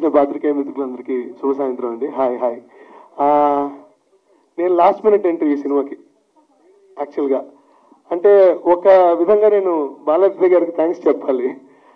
చేసిన పాత్రికేయ మిత్రులందరికీ శుభ సాయంత్రం అండి హాయ్ హాయ్ ఆ, నేను లాస్ట్ మినిట్ ఎంట్రీ ఈ సినిమాకి యాక్చువల్గా అంటే ఒక విధంగా నేను బాలాజీ గారికి థ్యాంక్స్ చెప్పాలి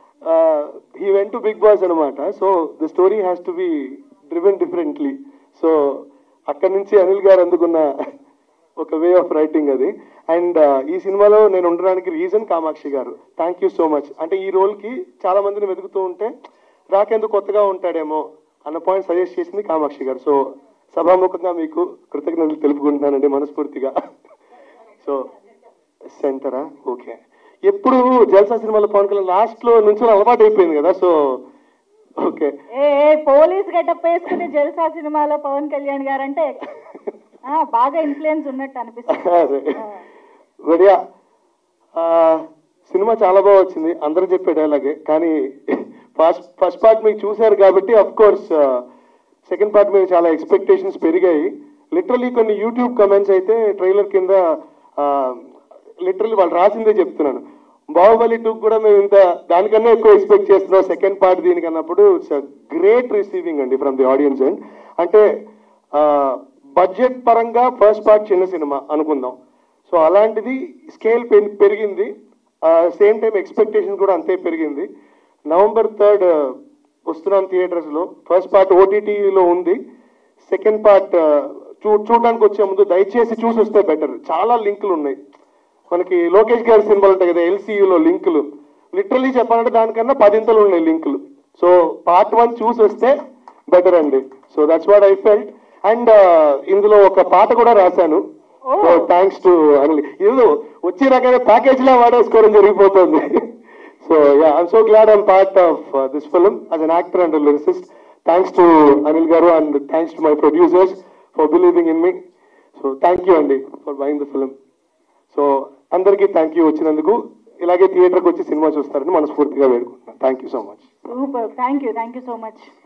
he went to Bigg Boss అనమాట so the story has to be driven differently so అక్కడి నుంచి అనిల్ గారు అందుకున్న ఒక వే ఆఫ్ రైటింగ్ అది అండ్ ఈ సినిమాలో నేను ఉండడానికి రీజన్ కామాక్షి గారు థ్యాంక్ యూ సో మచ్ అంటే ఈ రోల్కి చాలా మందిని వెతుకుతూ ఉంటే రాకెందుకు కొత్తగా ఉంటాడేమో అన్న పాయింట్ సజెస్ట్ చేసింది కామాక్షి గారు సో సభాముఖంగా మీకు కృతజ్ఞతలు తెలుపుకుంటున్నానండి మనస్ఫూర్తిగా సో సెంటరా ఓకే ఎప్పుడు జల్సా సినిమాలో పవన్ కళ్యాణ్ లాస్ట్ లో నుంచి అలవాటు అయిపోయింది కదా so okay a a, police getup వేసుకుని జల్సా సినిమాలో పవన్ కళ్యాణ్ గారు అంటే ఆ, బాగా ఇన్ఫ్లుయెన్స్ ఉన్నట్టు అనిపిస్తుంది అదే బడియా ఆ, సినిమా చాలా బాగా వచ్చింది అందరూ చెప్పే డైలాగే కానీ ఫస్ట్ ఫస్ట్ పార్ట్ మీకు చూశారు కాబట్టి అఫ్ కోర్స్ సెకండ్ పార్ట్ మీద చాలా ఎక్స్పెక్టేషన్స్ పెరిగాయి లిటరలీ కొన్ని యూట్యూబ్ కమెంట్స్ అయితే ట్రైలర్ కింద లిటరలీ వాళ్ళు రాసిందే చెప్తున్నాను బాహుబలి టూ కూడా మేము ఇంత దానికన్నా ఎక్కువ ఎక్స్పెక్ట్ చేస్తున్నాం సెకండ్ పార్ట్ దీనికన్నప్పుడు ఇట్స్ గ్రేట్ రిసీవింగ్ అండి ఫ్రమ్ ది ఆడియన్స్ అండ్ అంటే బడ్జెట్ పరంగా ఫస్ట్ పార్ట్ చిన్న సినిమా అనుకుందాం సో అలాంటిది స్కేల్ పెరిగింది సేమ్ టైం ఎక్స్పెక్టేషన్ కూడా అంతే పెరిగింది నవంబర్ థర్డ్ వస్తున్నాం థియేటర్స్ లో ఫస్ట్ పార్ట్ ఓటీటీలో ఉంది సెకండ్ పార్ట్ చూ చూడడానికి వచ్చే ముందు దయచేసి చూసి వస్తే బెటర్ చాలా లింకులు ఉన్నాయి మనకి లోకేష్ గారి సినిమాలు ఉంటాయి కదా ఎల్సీయూలో లింకులు లిటరలీ చెప్పాలంటే దానికన్నా పదింతలు ఉన్నాయి లింకులు సో పార్ట్ వన్ చూసి వస్తే బెటర్ అండి so that's what I felt and ఇందులో ఒక పాట కూడా రాశాను సో థ్యాంక్స్ టు అనిల్ ఇది వచ్చే రకమైన ప్యాకేజ్ లా వాడేసుకోవడం జరిగిపోతుంది so yeah I'm so glad I'm part of this film as an actor and lyricist thanks to Anil గారు and thanks to my producers for believing in me so thank you అండి for buying the film so అందరికీ thank you వచ్చినందుకు ఇలాగే థియేటర్కి వచ్చి సినిమా చూస్తారని మనస్ఫూర్తిగా వేడుకుంటున్నాను thank you so much super thank you thank you so much